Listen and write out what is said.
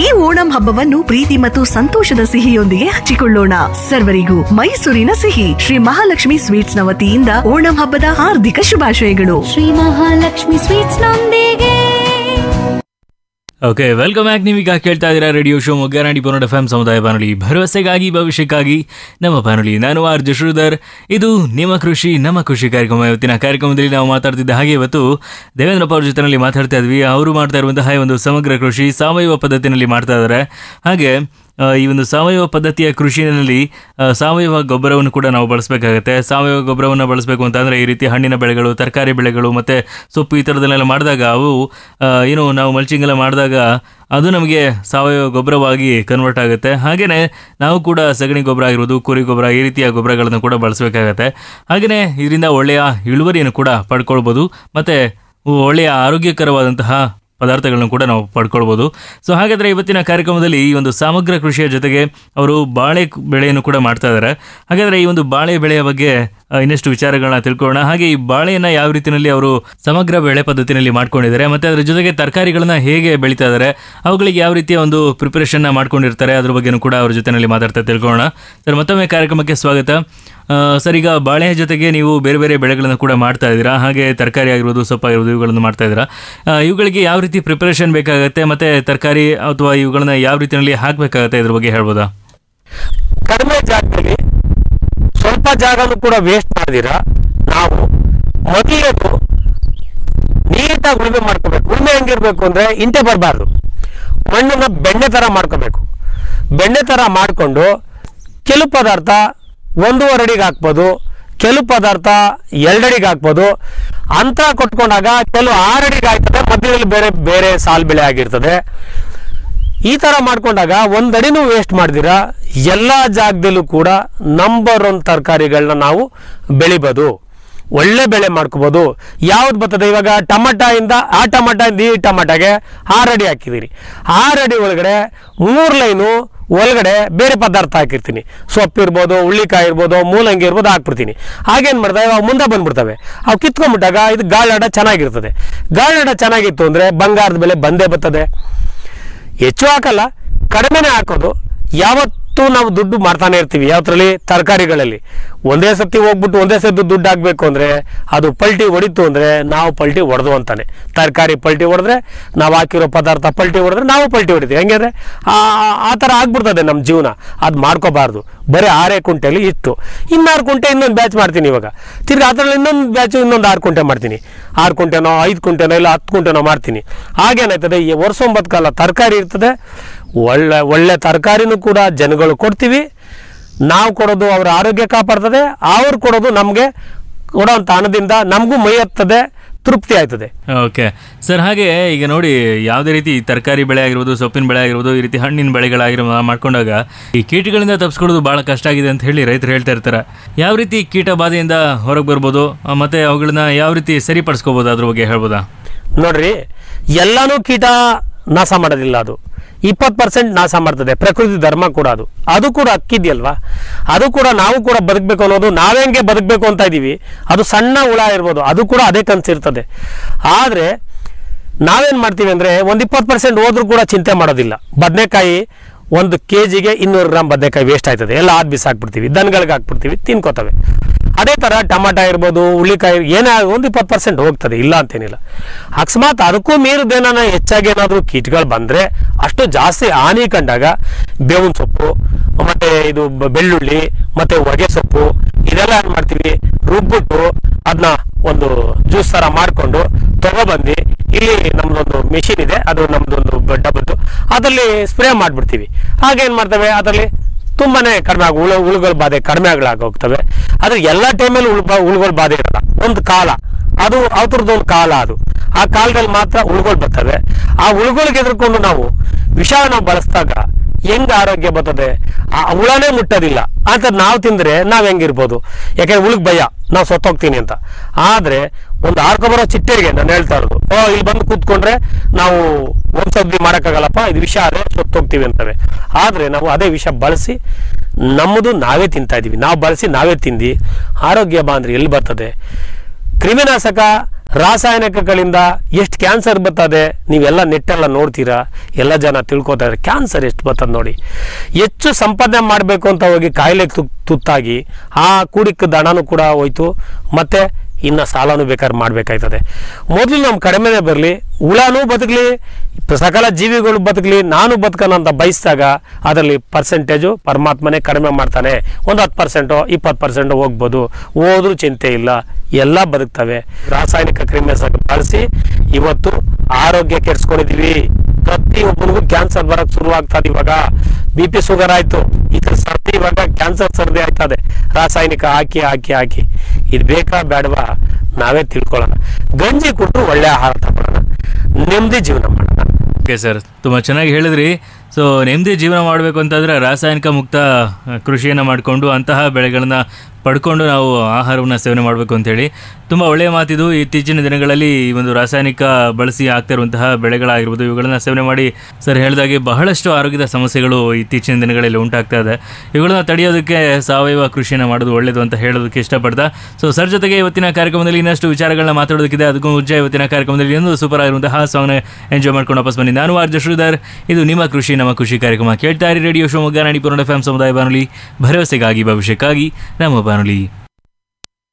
ಈ ಓಣಂ ಹಬ್ಬವನ್ನು ಪ್ರೀತಿ ಮತ್ತು ಸಂತೋಷದ ಸಿಹಿಯೊಂದಿಗೆ ಹಂಚಿಕೊಳ್ಳೋಣ ಸರ್ವರಿಗೂ ಮೈಸೂರಿನ ಸಿಹಿ ಶ್ರೀ ಮಹಾಲಕ್ಷ್ಮಿ ಸ್ವೀಟ್ಸ್ ನ ವತಿಯಿಂದ ಓಣಂ ಹಬ್ಬದ ಹಾರ್ದಿಕ ಶುಭಾಶಯಗಳು ಶ್ರೀ ಮಹಾಲಕ್ಷ್ಮಿ ಸ್ವೀಟ್ಸ್ ನೊಂದಿಗೆ ಓಕೆ ವೆಲ್ಕಮ್ ಬ್ಯಾಕ್ ನೀವೀಗ ಕೇಳ್ತಾ ಇದ್ದೀರಾ ರೇಡಿಯೋ ಶೋ ಮೊಗ್ಗರಾಣಿ ಪನ್ನಡ ಎಫ್ ಸಮುದಾಯ ಬಾನುಲಿ ಭರವಸೆಗಾಗಿ ಭವಿಷ್ಯಕ್ಕಾಗಿ ನಮ್ಮ ಬಾನುಲಿ ನಾನು ಆರ್ ಜಶ್ರೀಧರ್ ಇದು ನಿಮ್ಮ ಕೃಷಿ ನಮ್ಮ ಕೃಷಿ ಕಾರ್ಯಕ್ರಮ ಇವತ್ತಿನ ಕಾರ್ಯಕ್ರಮದಲ್ಲಿ ನಾವು ಮಾತಾಡ್ತಿದ್ದ ಹಾಗೆ ಇವತ್ತು ದೇವೇಂದ್ರಪ್ಪ ಅವ್ರ ಜೊತೆನಲ್ಲಿ ಮಾತಾಡ್ತಾ ಇದ್ವಿ ಅವರು ಮಾಡ್ತಾ ಇರುವಂತಹ ಈ ಒಂದು ಸಮಗ್ರ ಕೃಷಿ ಸಾವಯವ ಪದ್ಧತಿನಲ್ಲಿ ಮಾಡ್ತಾ ಇದ್ದಾರೆ ಹಾಗೆ ಆ, ಈ ಒಂದು ಸಾವಯವ ಪದ್ಧತಿಯ ಕೃಷಿನಲ್ಲಿ ಆ, ಸಾವಯವ ಗೊಬ್ಬರವನ್ನು ಕೂಡ ನಾವು ಬಳಸಬೇಕಾಗತ್ತೆ ಸಾವಯವ ಗೊಬ್ಬರವನ್ನು ಬಳಸಬೇಕು ಅಂತಂದರೆ ಈ ರೀತಿ ಹಣ್ಣಿನ ಬೆಳೆಗಳು ತರಕಾರಿ ಬೆಳೆಗಳು ಮತ್ತು ಸೊಪ್ಪು ಈ ಥರದನ್ನೆಲ್ಲ ಮಾಡಿದಾಗ ಅವು ಆ, ಏನು ನಾವು ಮಲ್ಚಿಂಗ್ ಎಲ್ಲ ಮಾಡಿದಾಗ ಅದು ನಮಗೆ ಸಾವಯವ ಗೊಬ್ಬರವಾಗಿ ಕನ್ವರ್ಟ್ ಆಗುತ್ತೆ ಹಾಗೆಯೇ ನಾವು ಕೂಡ ಸಗಣಿ ಗೊಬ್ಬರ ಆಗಿರ್ಬೋದು ಕುರಿ ಗೊಬ್ಬರ ಈ ರೀತಿಯ ಗೊಬ್ಬರಗಳನ್ನು ಕೂಡ ಬಳಸಬೇಕಾಗತ್ತೆ ಹಾಗೆಯೇ ಇದರಿಂದ ಒಳ್ಳೆಯ ಇಳುವರಿಯನ್ನು ಕೂಡ ಪಡ್ಕೊಳ್ಬೋದು ಮತ್ತು ಒಳ್ಳೆಯ ಆರೋಗ್ಯಕರವಾದಂತಹ ಪದಾರ್ಥಗಳನ್ನು ಕೂಡ ನಾವು ಪಡ್ಕೊಳ್ಬೋದು ಸೊ ಹಾಗಾದರೆ ಇವತ್ತಿನ ಕಾರ್ಯಕ್ರಮದಲ್ಲಿ ಈ ಒಂದು ಸಮಗ್ರ ಕೃಷಿಯ ಜೊತೆಗೆ ಅವರು ಬಾಳೆ ಕ್- ಬೆಳೆಯನ್ನು ಕೂಡ ಮಾಡ್ತಾ ಇದ್ದಾರೆ ಹಾಗಾದರೆ ಈ ಒಂದು ಬಾಳೆ ಬೆಳೆಯ ಬಗ್ಗೆ ಆ, ಇನ್ನಷ್ಟು ವಿಚಾರಗಳನ್ನ ತಿಳ್ಕೊಳ್ಳೋಣ ಹಾಗೆ ಈ ಬಾಳೆಯನ್ನು ಯಾವ ರೀತಿಯಲ್ಲಿ ಅವರು ಸಮಗ್ರ ಬೆಳೆ ಪದ್ಧತಿನಲ್ಲಿ ಮಾಡ್ಕೊಂಡಿದ್ದಾರೆ ಮತ್ತು ಅದರ ಜೊತೆಗೆ ತರಕಾರಿಗಳನ್ನ ಹೇಗೆ ಬೆಳೀತಾ ಇದ್ದಾರೆ ಅವುಗಳಿಗೆ ಯಾವ ರೀತಿಯ ಒಂದು ಪ್ರಿಪರೇಷನ್ನ ಮಾಡ್ಕೊಂಡಿರ್ತಾರೆ ಅದ್ರ ಬಗ್ಗೆನೂ ಕೂಡ ಅವ್ರ ಜೊತೆನಲ್ಲಿ ಮಾತಾಡ್ತಾ ತಿಳ್ಕೊಳ್ಳೋಣ ಸರ್ ಮತ್ತೊಮ್ಮೆ ಕಾರ್ಯಕ್ರಮಕ್ಕೆ ಸ್ವಾಗತ ಆ, ಸರ್ ಈಗ ಬಾಳೆಯ ಜೊತೆಗೆ ನೀವು ಬೇರೆ ಬೇರೆ ಬೆಳೆಗಳನ್ನು ಕೂಡ ಮಾಡ್ತಾ ಇದ್ದೀರಾ ಹಾಗೆ ತರಕಾರಿ ಆಗಿರ್ಬೋದು ಸೊಪ್ಪಾಗಿರ್ಬೋದು ಇವುಗಳನ್ನು ಮಾಡ್ತಾ ಇದ್ದೀರಾ ಆ, ಇವುಗಳಿಗೆ ಯಾವ ರೀತಿ ಪ್ರಿಪರೇಷನ್ ಬೇಕಾಗುತ್ತೆ ಮತ್ತೆ ತರಕಾರಿ ಅಥವಾ ಇವುಗಳನ್ನ ಯಾವ ರೀತಿಯಲ್ಲಿ ಹಾಕಬೇಕಾಗತ್ತೆ ಇದ್ರ ಬಗ್ಗೆ ಹೇಳ್ಬೋದಾ ಕಡಿಮೆ ಜಾಗದಲ್ಲಿ ಸ್ವಲ್ಪ ಜಾಗನೂ ಕೂಡ ವೇಸ್ಟ್ ಮಾಡಿದಿರ ನಾವು ಮೊದಲೇದು ನೀಟಾಗಿ ಉಳುಮೆ ಮಾಡ್ಕೋಬೇಕು ಉಳುಮೆ ಹೆಂಗಿರ್ಬೇಕು ಅಂದ್ರೆ ಇಂಟೆ ಬರಬಾರ್ದು ಮಣ್ಣನ್ನ ಬೆಣ್ಣೆ ತರ ಮಾಡ್ಕೋಬೇಕು ಬೆಣ್ಣೆ ತರ ಮಾಡಿಕೊಂಡು ಕೆಲವು ಪದಾರ್ಥ ಒಂದೂವರೆ ಅಡಿಗೆ ಹಾಕ್ಬೋದು ಕೆಲವು ಪದಾರ್ಥ ಎರಡಡಿಗೆ ಹಾಕ್ಬೋದು ಅಂತರ ಕೊಟ್ಕೊಂಡಾಗ ಕೆಲವು ಆರಡಿಗೆ ಆಯ್ತದೆ ಮಧ್ಯದಲ್ಲಿ ಬೇರೆ ಬೇರೆ ಸಾಲ್ ಬೆಳೆ ಆಗಿರ್ತದೆ ಈ ತರ ಮಾಡ್ಕೊಂಡಾಗ ಒಂದ್ ಅಡಿನೂ ವೇಸ್ಟ್ ಮಾಡ್ದಿರ ಎಲ್ಲಾ ಜಾಗದಲ್ಲೂ ಕೂಡ ನಂಬರ್ ಒನ್ ತರಕಾರಿಗಳನ್ನ ನಾವು ಬೆಳಿಬೋದು ಒಳ್ಳೆ ಬೆಳೆ ಮಾಡ್ಕೋಬಹುದು ಯಾವ್ದು ಬರ್ತದೆ ಇವಾಗ ಟಮಾಟ ಇಂದ ಆ ಟಮಾಟ ಇಂದ ಈ ಟಮಾಟಗೆ ಆರು ಅಡಿ ಹಾಕಿದಿರಿ ಆರು ಅಡಿ ಒಳಗಡೆ ಮೂರು ಲೈನು ಒಳಗಡೆ ಬೇರೆ ಪದಾರ್ಥ ಹಾಕಿರ್ತೀನಿ ಸೊಪ್ಪು ಇರ್ಬೋದು ಹುಳ್ಳಿಕಾಯಿ ಇರ್ಬೋದು ಮೂಲಂಗಿ ಇರ್ಬೋದು ಹಾಕ್ಬಿಡ್ತೀನಿ ಹಾಗೇನ್ ಮಾಡ್ತವೆ ಅವು ಮುಂದೆ ಬಂದ್ಬಿಡ್ತವೆ ಅವು ಕಿತ್ಕೊಂಡ್ಬಿಟ್ಟಾಗ ಇದು ಗಾಳಾಡ ಚೆನ್ನಾಗಿರ್ತದೆ ಗಾಳಾಡ ಚೆನ್ನಾಗಿತ್ತು ಅಂದ್ರೆ ಬಂಗಾರದ ಬೆಲೆ ಬಂದೇ ಬರ್ತದೆ ಹೆಚ್ಚು ಹಾಕಲ್ಲ ಕಡಿಮೆನೆ ಹಾಕೋದು ಯಾವತ್ತೂ ನಾವು ದುಡ್ಡು ಮಾಡ್ತಾನೆ ಇರ್ತೀವಿ ಯಾವ್ದ್ರಲ್ಲಿ ತರಕಾರಿಗಳಲ್ಲಿ ಒಂದೇ ಸತಿ ಹೋಗ್ಬಿಟ್ಟು ಒಂದೇ ಸತಿ ದುಡ್ಡು ಹಾಕ್ಬೇಕು ಅಂದ್ರೆ ಅದು ಪಲ್ಟಿ ಹೊಡಿತು ಅಂದ್ರೆ ನಾವು ಪಲ್ಟಿ ಹೊಡೆದು ಅಂತಾನೆ ತರಕಾರಿ ಪಲ್ಟಿ ಹೊಡೆದ್ರೆ ನಾವು ಹಾಕಿರೋ ಪದಾರ್ಥ ಪಲ್ಟಿ ಹೊಡೆದ್ರೆ ನಾವು ಪಲ್ಟಿ ಹೊಡಿತೀವಿ ಹೆಂಗಂದ್ರೆ ಆ ಆ ಥರ ಆಗ್ಬಿಡ್ತದೆ ನಮ್ಮ ಜೀವನ ಅದು ಮಾಡ್ಕೋಬಾರ್ದು ಬರೀ ಆರೇ ಕುಂಟೆಲಿ ಇತ್ತು ಇನ್ನಾರು ಕುಂಟೆ ಇನ್ನೊಂದು ಬ್ಯಾಚ್ ಮಾಡ್ತೀನಿ ಇವಾಗ ತಿರ್ಗಿ ಅದರಲ್ಲಿ ಇನ್ನೊಂದು ಬ್ಯಾಚ್ ಇನ್ನೊಂದು ಆರು ಕುಂಟೆ ಮಾಡ್ತೀನಿ ಆರು ಕುಂಟೆನೋ ಐದು ಕುಂಟೆನೋ ಇಲ್ಲ ಹತ್ತು ಕುಂಟೆನೋ ಮಾಡ್ತೀನಿ ಆಗೇನಾಯ್ತದೆ ಈ ವರ್ಷೊಂಬತ್ತು ಕಾಲ ತರಕಾರಿ ಇರ್ತದೆ ಒಳ್ಳೆ ಒಳ್ಳೆ ತರಕಾರಿನೂ ಕೂಡ ಜನಗಳು ಕೊಡ್ತೀವಿ ನಾವು ಕೊಡೋದು ಅವರ ಆರೋಗ್ಯ ಕಾಪಾಡ್ತದೆ ಅವ್ರು ಕೊಡೋದು ನಮಗೆ ಕೊಡೋಂಥ ಹಣದಿಂದ ನಮಗೂ ಮೈ ಹತ್ತದೆ ತೃಪ್ತಿ ಆಯ್ತದೆ ಓಕೆ ಸರ್ ಹಾಗೆ ಈಗ ನೋಡಿ ಯಾವುದೇ ರೀತಿ ತರಕಾರಿ ಬೆಳೆ ಆಗಿರ್ಬೋದು ಸೊಪ್ಪಿನ ಬೆಳೆ ಆಗಿರ್ಬೋದು ಈ ರೀತಿ ಹಣ್ಣಿನ ಬೆಳೆಗಳಾಗಿರೋ ಮಾಡ್ಕೊಂಡಾಗ ಈ ಕೀಟಗಳಿಂದ ತಪ್ಪಿಸ್ಕೊಳ್ಳೋದು ಭಾಳ ಕಷ್ಟ ಆಗಿದೆ ಅಂತ ಹೇಳಿ ರೈತರು ಹೇಳ್ತಾ ಇರ್ತಾರೆ ಯಾವ ರೀತಿ ಕೀಟ ಬಾಧೆಯಿಂದ ಹೊರಗೆ ಬರ್ಬೋದು ಆ, ಮತ್ತೆ ಅವುಗಳನ್ನ ಯಾವ ರೀತಿ ಸರಿಪಡಿಸ್ಕೋಬೋದು ಅದ್ರ ಬಗ್ಗೆ ಹೇಳ್ಬೋದಾ ನೋಡ್ರಿ ಎಲ್ಲಾನು ಕೀಟ ನಾಶ ಮಾಡೋದಿಲ್ಲ ಅದು ಇಪ್ಪತ್ತು ಪರ್ಸೆಂಟ್ ನಾಶ ಮಾಡ್ತದೆ ಪ್ರಕೃತಿ ಧರ್ಮ ಕೂಡ ಅದು ಅದು ಕೂಡ ಅಕ್ಕಿದೆಯಲ್ವಾ ಅದು ಕೂಡ ನಾವು ಕೂಡ ಬದುಕಬೇಕು ಅನ್ನೋದು ನಾವೆಂಗೆ ಬದುಕಬೇಕು ಅಂತ ಇದೀವಿ ಅದು ಸಣ್ಣ ಹುಳ ಇರ್ಬೋದು ಅದು ಕೂಡ ಅದೇ ಕನ್ಸಿರ್ತದೆ ಆದರೆ ನಾವೇನ್ ಮಾಡ್ತೀವಿ ಅಂದ್ರೆ ಒಂದು ಇಪ್ಪತ್ತು ಪರ್ಸೆಂಟ್ ಹೋದ್ರೂ ಕೂಡ ಚಿಂತೆ ಮಾಡೋದಿಲ್ಲ ಬದನೆಕಾಯಿ ಒಂದು ಕೆ ಜಿಗೆ ಇನ್ನೂರು ಗ್ರಾಮ್ ಬದನೆಕಾಯಿ ವೇಸ್ಟ್ ಆಯ್ತದೆ ಎಲ್ಲ ಆದ್ ಬಿಸಾಕ್ಬಿಡ್ತೀವಿ ದನಗಳಿಗೆ ಹಾಕ್ಬಿಡ್ತೀವಿ ತಿನ್ಕೋತವೆ ಅದೇ ಥರ ಟಮಾಟ ಇರ್ಬೋದು ಹುಳ್ಳಿಕಾಯಿ ಏನೇ ಒಂದು ಇಪ್ಪತ್ತು ಪರ್ಸೆಂಟ್ ಹೋಗ್ತದೆ ಇಲ್ಲ ಅಂತೇನಿಲ್ಲ ಅಕಸ್ಮಾತ್ ಅದಕ್ಕೂ ಮೀರಿದೇನ ಹೆಚ್ಚಾಗಿ ಏನಾದರೂ ಕೀಟಗಳು ಬಂದರೆ ಅಷ್ಟು ಜಾಸ್ತಿ ಹಾನಿ ಕಂಡಾಗ ಬೇವಿನ ಸೊಪ್ಪು ಮತ್ತೆ ಇದು ಬ- ಬೆಳ್ಳುಳ್ಳಿ ಮತ್ತೆ ಹೊಗೆ ಸೊಪ್ಪು ಇದೆಲ್ಲ ಏನು ಮಾಡ್ತೀವಿ ರುಬ್ಬಿಟ್ಟು ಅದನ್ನ ಒಂದು ಜ್ಯೂಸ್ ಥರ ಮಾಡಿಕೊಂಡು ತಗೊಬಂದು ಇಲ್ಲಿ ನಮ್ದೊಂದು ಮೆಷಿನ್ ಇದೆ ಅದು ನಮ್ದೊಂದು ಬ- ಡಬ್ಬದ್ದು ಅದರಲ್ಲಿ ಸ್ಪ್ರೇ ಮಾಡಿಬಿಡ್ತೀವಿ ಹಾಗೇನು ಮಾಡ್ತೇವೆ ಅದರಲ್ಲಿ ತುಂಬಾನೇ ಕಡಿಮೆ ಆಗ ಹುಳು ಹುಳುಗಳ ಬಾಧೆ ಕಡಿಮೆ ಆಗ್ಲಾಗ ಹೋಗ್ತವೆ ಆದ್ರೆ ಎಲ್ಲ ಟೈಮಲ್ಲಿ ಹುಳು ಬಾ- ಹುಳುಗಳ ಬಾಧೆ ಇರಲ್ಲ ಒಂದು ಕಾಲ ಅದು ಅವ್ರದ್ದು ಒಂದು ಕಾಲ ಅದು ಆ ಕಾಲದಲ್ಲಿ ಮಾತ್ರ ಹುಳುಗಳು ಬರ್ತವೆ ಆ ಹುಳುಗಳಿಗೆ ಎದುರ್ಕೊಂಡು ನಾವು ವಿಷ ನಾವು ಬಳಸಿದಾಗ ಹೆಂಗ್ ಆರೋಗ್ಯ ಬರ್ತದೆ ಆ ಹುಳನೇ ಮುಟ್ಟೋದಿಲ್ಲ ಅಂತ ನಾವು ತಿಂದ್ರೆ ನಾವ್ ಹೆಂಗಿರ್ಬೋದು ಯಾಕಂದ್ರೆ ಹುಳುಗ್ ಭಯ ನಾವು ಸತ್ತೋಗ್ತೀನಿ ಅಂತ ಆದ್ರೆ ಒಂದು ಆರ್ಕೊಬರೋ ಚಿಟ್ಟೆಗೆ ನಾನು ಹೇಳ್ತಾ ಇರೋದು ಓ ಇಲ್ಲಿ ಬಂದು ಕೂತ್ಕೊಂಡ್ರೆ ನಾವು ವಂಶವೃದ್ಧಿ ಮಾಡೋಕ್ಕಾಗಲ್ಲಪ್ಪ ಇದು ವಿಷ ಅದೇ ಸತ್ತೋಗ್ತೀವಿ ಅಂತವೆ ಆದ್ರೆ ನಾವು ಅದೇ ವಿಷ ಬಳಸಿ ನಮ್ಮದು ನಾವೇ ತಿಂತಾ ಇದೀವಿ ನಾವು ಬಳಸಿ ನಾವೇ ತಿಂದು ಆರೋಗ್ಯ ಬಾ ಅಂದ್ರೆ ಎಲ್ಲಿ ಬರ್ತದೆ ಕ್ರಿಮಿನಾಶಕ ರಾಸಾಯನಿಕಗಳಿಂದ ಎಷ್ಟು ಕ್ಯಾನ್ಸರ್ ಬರ್ತದೆ ನೀವೆಲ್ಲ ನೆಟ್ಟೆಲ್ಲ ನೋಡ್ತೀರಾ ಎಲ್ಲ ಜನ ತಿಳ್ಕೊತಾರೆ ಕ್ಯಾನ್ಸರ್ ಎಷ್ಟು ಬರ್ತದೆ ನೋಡಿ ಹೆಚ್ಚು ಸಂಪಾದನೆ ಮಾಡಬೇಕು ಅಂತ ಹೋಗಿ ಕಾಯಿಲೆ ತು ತುತ್ತಾಗಿ ಆ ಕೂಡಿಕ್ಕದ ಹಣನೂ ಕೂಡ ಹೋಯ್ತು ಮತ್ತೆ ಇನ್ನು ಸಾಲನೂ ಬೇಕಾದ್ರೆ ಮಾಡಬೇಕಾಯ್ತದೆ ಮೊದಲು ನಮ್ಮ ಕಡಿಮೆನೇ ಬರಲಿ ಹುಳನೂ ಬದುಕಲಿ ಸಕಲ ಜೀವಿಗಳು ಬದುಕಲಿ ನಾನು ಬದುಕನ ಅಂತ ಬಯಸಿದಾಗ ಅದರಲ್ಲಿ ಪರ್ಸೆಂಟೇಜು ಪರಮಾತ್ಮನೇ ಕಡಿಮೆ ಮಾಡ್ತಾನೆ ಒಂದು ಹತ್ತು ಪರ್ಸೆಂಟು ಇಪ್ಪತ್ತು ಪರ್ಸೆಂಟು ಹೋಗ್ಬೋದು ಹೋದ್ರೂ ಚಿಂತೆ ಇಲ್ಲ ಎಲ್ಲ ಬದುಕ್ತವೆ ರಾಸಾಯನಿಕ ಕ್ರಿಮಿನಾಶಕ ಬಳಸಿ ಇವತ್ತು ಆರೋಗ್ಯ ಕೆಡಿಸ್ಕೊಂಡಿದೀವಿ ಪ್ರತಿಯೊಬ್ಬನಿಗೂ ಕ್ಯಾನ್ಸರ್ ಬರಕ್ ಶುರು ಆಗ್ತದೆ ಇವಾಗ ಬಿ ಪಿ ಶುಗರ್ ಆಯ್ತು ಇದ್ರ ಸರ್ದಿ ಇವಾಗ ಕ್ಯಾನ್ಸರ್ ಸರ್ದಿ ಆಯ್ತದೆ ರಾಸಾಯನಿಕ ಹಾಕಿ ಹಾಕಿ ಹಾಕಿ ಇದು ಬೇಕಾ ಬೇಡವಾ ನಾವೇ ತಿಳ್ಕೊಳ್ಳೋಣ ಗಂಜಿ ಕೊಟ್ಟರು ಒಳ್ಳೆ ಆಹಾರ ತಗೊಳ್ಳೋಣ ನೆಮ್ಮದಿ ಜೀವನ ಮಾಡೋಣ ಓಕೆ ಸರ್ ತುಂಬ ಚೆನ್ನಾಗಿ ಹೇಳಿದ್ರಿ ಸೊ ನೆಮ್ಮದಿ ಜೀವನ ಮಾಡಬೇಕು ಅಂತಂದರೆ ರಾಸಾಯನಿಕ ಮುಕ್ತ ಆ, ಕೃಷಿಯನ್ನು ಮಾಡಿಕೊಂಡು ಅಂತಹ ಬೆಳೆಗಳನ್ನ ಪಡ್ಕೊಂಡು ನಾವು ಆಹಾರವನ್ನು ಸೇವನೆ ಮಾಡಬೇಕು ಅಂತೇಳಿ ತುಂಬ ಒಳ್ಳೆಯ ಮಾತಿದು ಇತ್ತೀಚಿನ ದಿನಗಳಲ್ಲಿ ಈ ಒಂದು ರಾಸಾಯನಿಕ ಬಳಸಿ ಆಗ್ತಿರುವಂತಹ ಬೆಳೆಗಳಾಗಿರ್ಬೋದು ಇವುಗಳನ್ನ ಸೇವನೆ ಮಾಡಿ ಸರ್ ಹೇಳಿದಾಗೆ ಬಹಳಷ್ಟು ಆರೋಗ್ಯದ ಸಮಸ್ಯೆಗಳು ಇತ್ತೀಚಿನ ದಿನಗಳಲ್ಲಿ ಉಂಟಾಗ್ತಾ ಇದೆ ಇವುಗಳನ್ನ ತಡೆಯೋದಕ್ಕೆ ಸಾವಯವ ಕೃಷಿಯನ್ನು ಮಾಡೋದು ಒಳ್ಳೆಯದು ಅಂತ ಹೇಳೋದಕ್ಕೆ ಇಷ್ಟಪಡ್ತಾ ಸೊ ಸರ್ ಜೊತೆಗೆ ಇವತ್ತಿನ ಕಾರ್ಯಕ್ರಮದಲ್ಲಿ ಇನ್ನಷ್ಟು ವಿಚಾರಗಳನ್ನ ಮಾತಾಡೋದಕ್ಕಿದೆ ಅದಕ್ಕೂ ಮುಂಚೆ ಇವತ್ತಿನ ಕಾರ್ಯಕ್ರಮದಲ್ಲಿ ಒಂದು ಸೂಪರ್ ಆಗಿರುವಂತಹ ಸಾಂಗ್ನ ಎಂಜಾಯ್ ಮಾಡ್ಕೊಂಡು ವಾಪಸ್ ಬನ್ನಿ ನಾನು ಆರ್ಜ ಶ್ರೀಧರ್ ಇದು ನಿಮ್ಮ ಕೃಷಿ ನಮ್ಮ ಖುಷಿ ಕಾರ್ಯಕ್ರಮ ಕೇಳ್ತಾ ಇರಿ ರೇಡಿಯೋ ಶಿವಮೊಗ್ಗ ನಾಡಿ ಪುರಾಣ ಎಫ್ ಸಮುದಾಯ ಬಾನುಲಿ ಭರವಸೆಗಾಗಿ ಭವಿಷ್ಯಕ್ಕಾಗಿ ನಮ್ಮ ಬಾನುಲಿ